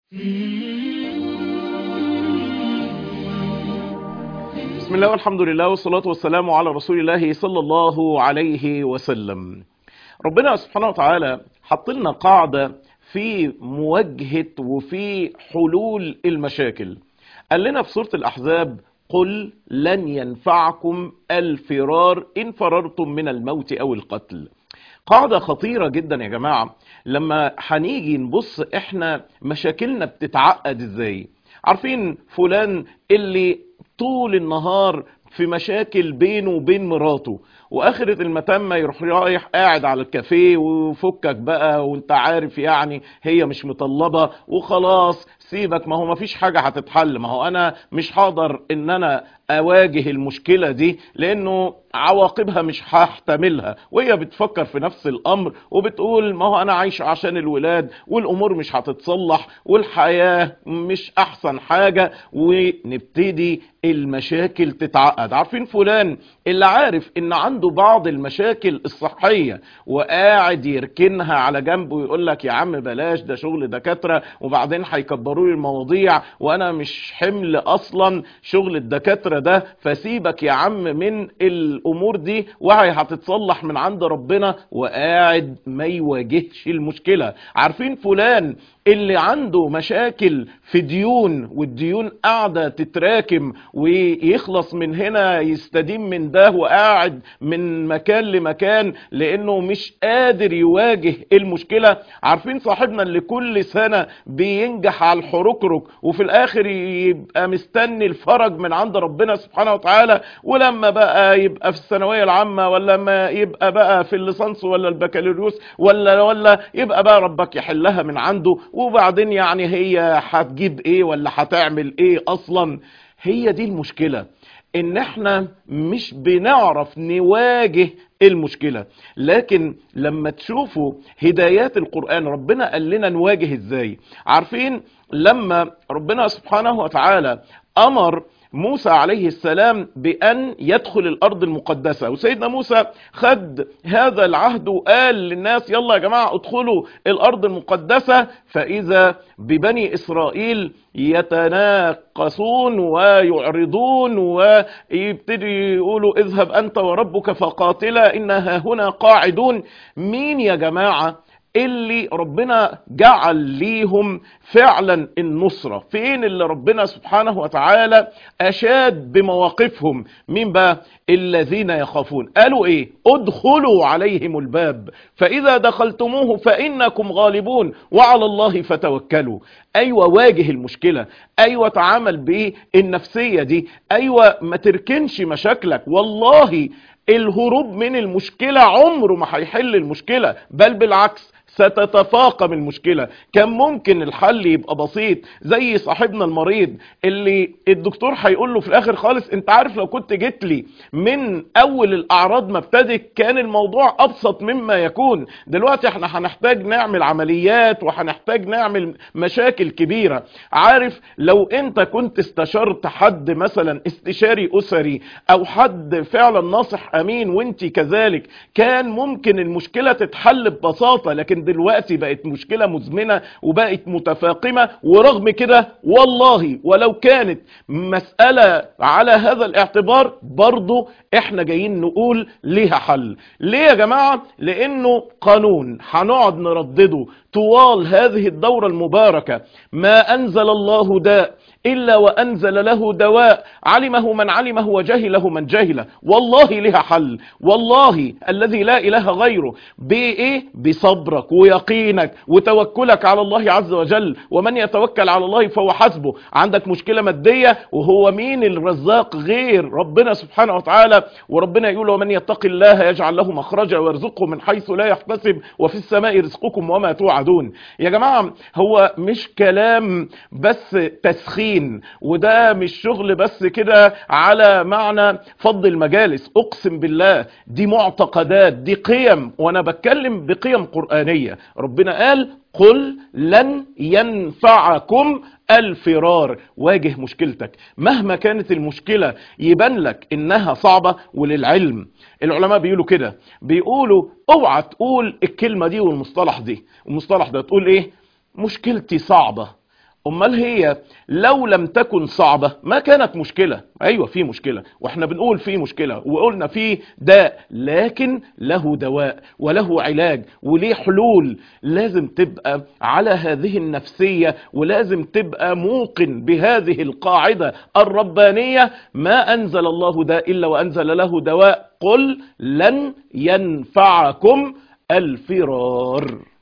بسم الله والحمد لله والصلاة والسلام على رسول الله صلى الله عليه وسلم ربنا سبحانه وتعالى حط لنا قاعدة في مواجهة وفي حلول المشاكل قال لنا في سورة الأحزاب قل لن ينفعكم الفرار إن فررتم من الموت أو القتل قاعدة خطيرة جدا يا جماعة لما هنيجي نبص احنا مشاكلنا بتتعقد ازاي عارفين فلان اللي طول النهار في مشاكل بينه وبين مراته واخرة المتمة يروح رايح قاعد على الكافيه وفكك بقى وانت عارف يعني هي مش مطلبة وخلاص سيبك ما هو ما فيش حاجة هتتحل ما هو انا مش هقدر ان انا اواجه المشكلة دي لانه عواقبها مش هحتملها وهي بتفكر في نفس الامر وبتقول ما هو انا عايش عشان الولاد والامور مش هتتصلح والحياة مش احسن حاجة ونبتدي المشاكل تتعقد عارفين فلان اللي عارف ان عنده بعض المشاكل الصحية وقاعد يركنها على جنب ويقول لك يا عم بلاش ده شغل دكاترة وبعدين هيكبروا لي المواضيع وانا مش حمل اصلا شغل الدكاترة ده فسيبك يا عم من الامور دي وهي هتتصلح من عند ربنا وقاعد ما يواجهش المشكلة عارفين فلان اللي عنده مشاكل في ديون والديون قاعدة تتراكم ويخلص من هنا يستدين من ده وقاعد من مكان لمكان لانه مش قادر يواجه المشكلة عارفين صاحبنا اللي كل سنة بينجح على الحركرك وفي الاخر يبقى مستني الفرج من عند ربنا سبحانه وتعالى ولما بقى يبقى في الثانوية العامة ولا ما يبقى بقى في الليسانس ولا البكالوريوس ولا ولا يبقى بقى ربك يحلها من عنده وبعدين يعني هي هتجيب ايه ولا هتعمل ايه اصلا هي دي المشكلة ان احنا مش بنعرف نواجه المشكلة لكن لما تشوفوا هدايات القرآن ربنا قال لنا نواجه ازاي عارفين لما ربنا سبحانه وتعالى امر موسى عليه السلام بأن يدخل الأرض المقدسة وسيدنا موسى خد هذا العهد وقال للناس يلا يا جماعة ادخلوا الأرض المقدسة فإذا ببني إسرائيل يتناقصون ويعرضون ويبتدي يقولوا اذهب أنت وربك فقاتلا إنها هنا قاعدون مين يا جماعة اللي ربنا جعل ليهم فعلا النصرة فين اللي ربنا سبحانه وتعالى أشاد بمواقفهم مين بقى الذين يخافون قالوا ايه ادخلوا عليهم الباب فإذا دخلتموه فإنكم غالبون وعلى الله فتوكلوا ايوه واجه المشكلة ايوه تعامل بالنفسية دي ايوه ما تركنش مشاكلك والله الهروب من المشكلة عمره ما هيحل المشكلة بل بالعكس ستتفاقم المشكلة كان ممكن الحل يبقى بسيط زي صاحبنا المريض اللي الدكتور هيقول له في الاخر خالص انت عارف لو كنت جيت لي من اول الاعراض ما ابتدت كان الموضوع ابسط مما يكون دلوقتي احنا هنحتاج نعمل عمليات وهنحتاج نعمل مشاكل كبيرة عارف لو انت كنت استشرت حد مثلا استشاري اسري او حد فعلا ناصح امين وانت كذلك كان ممكن المشكلة تتحل ببساطة لكن دلوقتي بقت مشكلة مزمنة وبقت متفاقمة ورغم كده والله ولو كانت مسألة على هذا الاعتبار برضو احنا جايين نقول ليها حل ليه يا جماعة لانه قانون هنقعد نردده طوال هذه الدورة المباركة ما انزل الله داء إلا وأنزل له دواء علمه من علمه وجهله من جهله والله لها حل والله الذي لا إله غيره بإيه بصبرك ويقينك وتوكلك على الله عز وجل ومن يتوكل على الله فهو حسبه عندك مشكلة مادية وهو مين الرزاق غير ربنا سبحانه وتعالى وربنا يقول ومن يتق الله يجعل له مخرجا ويرزقه من حيث لا يحتسب وفي السماء رزقكم وما توعدون يا جماعة هو مش كلام بس تسخين وده مش شغل بس كده على معنى فض المجالس اقسم بالله دي معتقدات دي قيم وانا بتكلم بقيم قرآنية ربنا قال قل لن ينفعكم الفرار واجه مشكلتك مهما كانت المشكلة يبان لك انها صعبة وللعلم العلماء بيقولوا كده بيقولوا اوعى تقول الكلمة دي والمصطلح دي المصطلح ده تقول ايه مشكلتي صعبة امال هي لو لم تكن صعبة ما كانت مشكلة ايوه في مشكلة واحنا بنقول في مشكلة وقلنا في داء لكن له دواء وله علاج وليه حلول لازم تبقى على هذه النفسية ولازم تبقى موقن بهذه القاعدة الربانية ما انزل الله داء الا وانزل له دواء قل لن ينفعكم الفرار